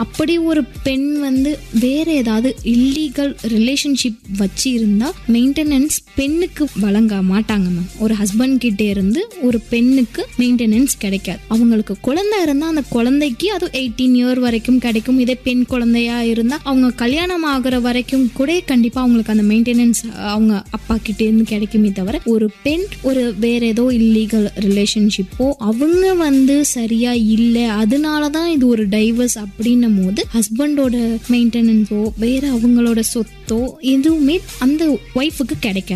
அப்படி ஒரு பெண் வந்து வேற ஏதாவது இல்லீகல் ரிலேஷன்ஷிப் வச்சு இருந்தா மெயின்டெனன்ஸ் பெண்ணுக்கு வழங்க மாட்டாங்க மேம் ஒரு ஹஸ்பண்ட் கிட்ட இருந்து ஒரு பெண்ணுக்கு மெயின்டெனன்ஸ் கிடைக்காது அவங்களுக்கு குழந்தை இருந்தா அந்த குழந்தைக்கு அது எயிட்டீன் இயர் வரைக்கும் கிடைக்கும் இதே பெண் குழந்தையா இருந்தா அவங்க கல்யாணம் ஆகுற வரைக்கும் கூட கண்டிப்பா அவங்களுக்கு அந்த மெயின்டெனன்ஸ் அவங்க அப்பா கிட்ட இருந்து கிடைக்குமே தவிர ஒரு பெண் ஒரு வேற ஏதோ இல்லீகல் ரிலேஷன்ஷிப்போ அவங்க வந்து சரியா இல்லை அதனால தான் இது ஒரு டைவர்ஸ் அப்படின்னும் போது ஹஸ்பண்டோட மெயின்டெனன்ஸோ வேற அவங்களோட சொத்தோ எதுவுமே அந்த ஒய்ஃபுக்கு கிடைக்காது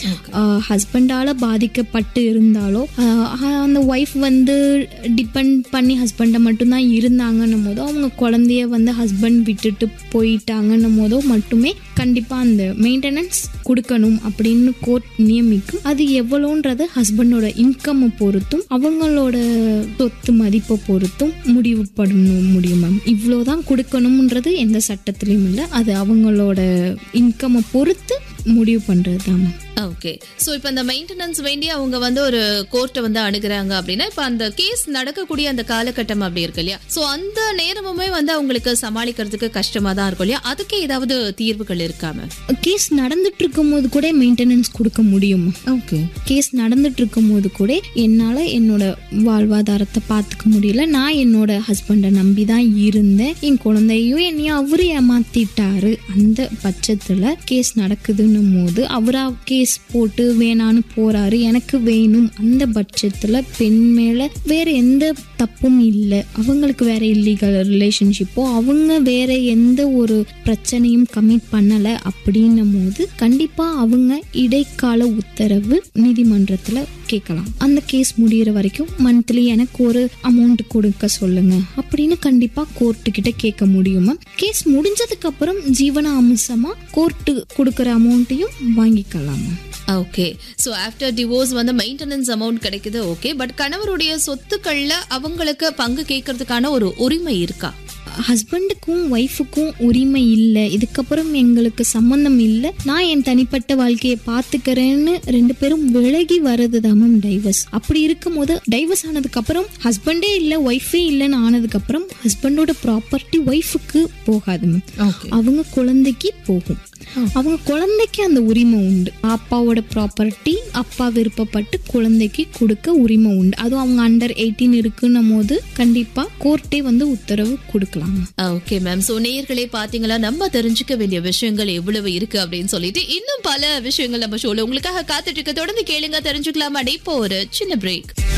ஹஸ்பண்டால பாதிக்கப்பட்டு இருந்தாலோ ஆஹ் அந்த ஒய்ஃப் வந்து டிபெண்ட் பண்ணி ஹஸ்பண்டை மட்டும்தான் இருந்தாங்கன்னும் போதோ அவங்க குழந்தைய வந்து ஹஸ்பண்ட் விட்டுட்டு போயிட்டாங்கன்னும் போதோ மட்டுமே கண்டிப்பா அந்த மெயின்டெனன்ஸ் கொடுக்கணும் அப்படின்னு கோர்ட் நியமிக்கும் அது எவ்வளோன்றது ஹஸ்பண்டோட இன்கம்மை பொறுத்தும் அவங்களோட சொத்து மதிப்பை பொறுத்தும் முடிவு பண்ண முடியும் மேம் இவ்வளோதான் கொடுக்கணும்ன்றது எந்த சட்டத்திலையும் இல்லை அது அவங்களோட இன்கம்மை பொறுத்து முடிவு பண்றது தான் மேம் ஓகே சோ இப்போ அந்த மெயின்டெனன்ஸ் வேண்டி அவங்க வந்து ஒரு கோர்ட்டை வந்து அணுகுறாங்க அப்படின்னா இப்போ அந்த கேஸ் நடக்கக்கூடிய அந்த காலகட்டம் அப்படி இருக்கு இல்லையா சோ அந்த நேரமுமே வந்து அவங்களுக்கு சமாளிக்கிறதுக்கு கஷ்டமா தான் இருக்கும் இல்லையா அதுக்கு ஏதாவது தீர்வுகள் இருக்காம கேஸ் நடந்துட்டு இருக்கும் போது கூட மெயின்டெனன்ஸ் கொடுக்க முடியும் ஓகே கேஸ் நடந்துட்டு இருக்கும் போது கூட என்னால் என்னோட வாழ்வாதாரத்தை பார்த்துக்க முடியல நான் என்னோட ஹஸ்பண்டை நம்பி தான் இருந்தேன் என் குழந்தையும் என்னையும் அவரு ஏமாத்திட்டாரு அந்த பட்சத்தில் கேஸ் நடக்குதுன்னும் போது அவரா கேஸ் போட்டு வேணான்னு போறாரு எனக்கு வேணும் அந்த பட்சத்தில் பெண் மேலே வேற எந்த தப்பும் இல்லை அவங்களுக்கு வேற இல்லீகல் ரிலேஷன்ஷிப்போ அவங்க வேற எந்த ஒரு பிரச்சனையும் கமிட் பண்ணலை அப்படின்னும் போது கண்டிப்பா அவங்க இடைக்கால உத்தரவு நீதிமன்றத்துல கேட்கலாம் அந்த கேஸ் முடியிற வரைக்கும் மந்த்லி எனக்கு ஒரு அமௌண்ட் கொடுக்க சொல்லுங்க அப்படின்னு கண்டிப்பா கோர்ட்டு கிட்ட கேட்க முடியுமா கேஸ் முடிஞ்சதுக்கு அப்புறம் ஜீவன அம்சமா கோர்ட்டு கொடுக்குற அமௌண்ட்டையும் வாங்கிக்கலாம் ஓகே சோ ஆஃப்டர் டிவோர்ஸ் வந்து மெயின்டெனன்ஸ் அமௌண்ட் கிடைக்குது ஓகே பட் கணவருடைய சொத்துக்கள்ல அவங்களுக்கு பங்கு கேட்கறதுக்கான ஒரு உரிமை இருக்கா ஹஸ்பண்டுக்கும் ஒய்ஃபுக்கும் உரிமை இல்லை இதுக்கப்புறம் எங்களுக்கு சம்மந்தம் இல்லை நான் என் தனிப்பட்ட வாழ்க்கையை பார்த்துக்கிறேன்னு ரெண்டு பேரும் விலகி வர்றது தான் மேம் டைவர்ஸ் அப்படி இருக்கும்போது டைவர்ஸ் ஆனதுக்கு அப்புறம் ஹஸ்பண்டே இல்லை ஒய்ஃபே இல்லைன்னு ஆனதுக்கு அப்புறம் ஹஸ்பண்டோட ப்ராப்பர்ட்டி ஒய்ஃபுக்கு போகாது மேம் ஓகே அவங்க குழந்தைக்கு போகும் அவங்க குழந்தைக்கு அந்த உரிமை உண்டு அப்பாவோட ப்ராப்பர்ட்டி அப்பா விருப்பப்பட்டு குழந்தைக்கு கொடுக்க உரிமை உண்டு அதுவும் அவங்க அண்டர் எயிட்டீன் இருக்குன்னும் போது கண்டிப்பா கோர்ட்டே வந்து உத்தரவு கொடுக்கலாம் ஓகே மேம் சோ நேயர்களே பாத்தீங்களா நம்ம தெரிஞ்சுக்க வேண்டிய விஷயங்கள் எவ்வளவு இருக்கு அப்படின்னு சொல்லிட்டு இன்னும் பல விஷயங்கள் நம்ம ஷோல உங்களுக்காக காத்துட்டு இருக்க தொடர்ந்து கேளுங்க தெரிஞ்சுக்கலாமா இப்போ ஒரு சின்ன பிரேக்